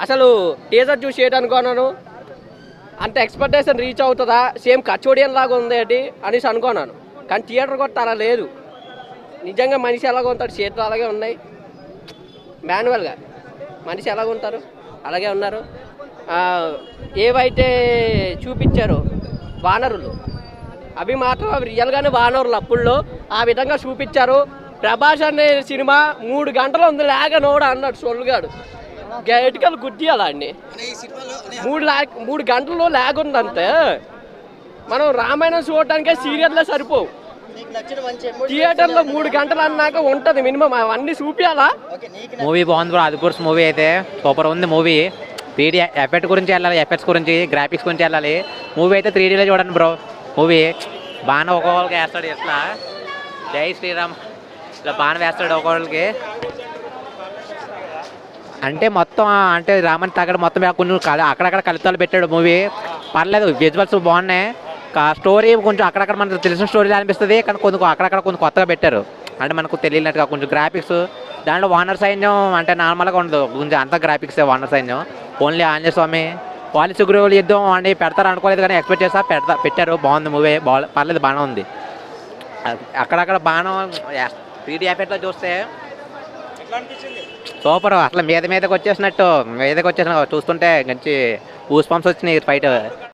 అసలు టీజర్ చూసి ఏంటనుకున్నాను అంత ఎక్స్పెక్టేషన్ రీచ్ అవుతుందా సేమ్ కచోడియన్ లాగా ఉంది ఏంటి అనేసి అనుకున్నాను కానీ థియేటర్ కొట్ట అలా లేదు నిజంగా మనిషి ఎలాగ ఉంటాడు చేతులు అలాగే ఉన్నాయి మాన్యువల్గా మనిషి ఎలాగ ఉంటారు అలాగే ఉన్నారు ఆ, ఏవైతే చూపించారో వానరులు అవి మాత్రం అవి రియల్గానే వానరులు అప్పుల్లో ఆ విధంగా చూపించారు ప్రభాస్ అనే సినిమా మూడు గంటలు ఉంది లేక నోడు అన్నాడు సొల్లుగాడు గైటికల్ గుడ్డి అలా అండి మూడు లా మూడు గంటల్లో లాగ్ ఉందంటే మనం రామాయణం చూడటానికే సీరియల్లో సరిపోవు థియేటర్లో మూడు గంటలు అన్నాక ఉంటది మినిమం అవన్నీ చూపించాలా మూవీ బాగుంది బ్రో ఆదిపురుష్ మూవీ అయితే సూపర్ ఉంది మూవీ త్రీ ఎఫెక్ట్ గురించి వెళ్ళాలి ఎఫెక్ట్స్ గురించి గ్రాఫిక్స్ గురించి వెళ్ళాలి మూవీ అయితే త్రీ డీలో చూడండి బ్రో మూవీ బాగా ఒక్కొక్కరికి వేస్తాడు ఇట్లా జై శ్రీరామ్ ఇట్లా బాగా వేస్తాడు ఒక్కొక్కరికి అంటే మొత్తం అంటే రామన్ తగ్గడ మొత్తం కొంచెం కల- అక్కడక్కడ కలుతాలు పెట్టాడు మూవీ పర్లేదు విజువల్స్ బాగున్నాయి స్టోరీ కొంచెం అక్కడక్కడ మనకు తెలిసిన స్టోరీ అనిపిస్తుంది కానీ కొంచెం అక్కడక్కడ కొంచెం కొత్తగా పెట్టారు అంటే మనకు తెలియనట్టుగా కొంచెం గ్రాఫిక్స్ దాంట్లో వానర్ సైన్యం అంటే నార్మల్గా ఉండదు కొంచెం అంతా గ్రాఫిక్స్ వానర్ సైన్యం ఓన్లీ ఆంజనేయ స్వామి వాలి సుగ్రీవులు యుద్ధం అని పెడతారు అనుకోలేదు కానీ ఎక్స్పెక్ట్ చేస్తా పెడతా పెట్టారు బాగుంది మూవీ బాగా పర్లేదు బాగానే ఉంది అక్కడక్కడ బాగా త్రీ డీ ఎఫెక్ట్లో చూస్తే సూపర్ అట్లా మీద మీదకి వచ్చేసినట్టు మీదకి వచ్చేసిన చూస్తుంటే మంచి ఊస్ పంప్స్ వచ్చినాయి ఫైట్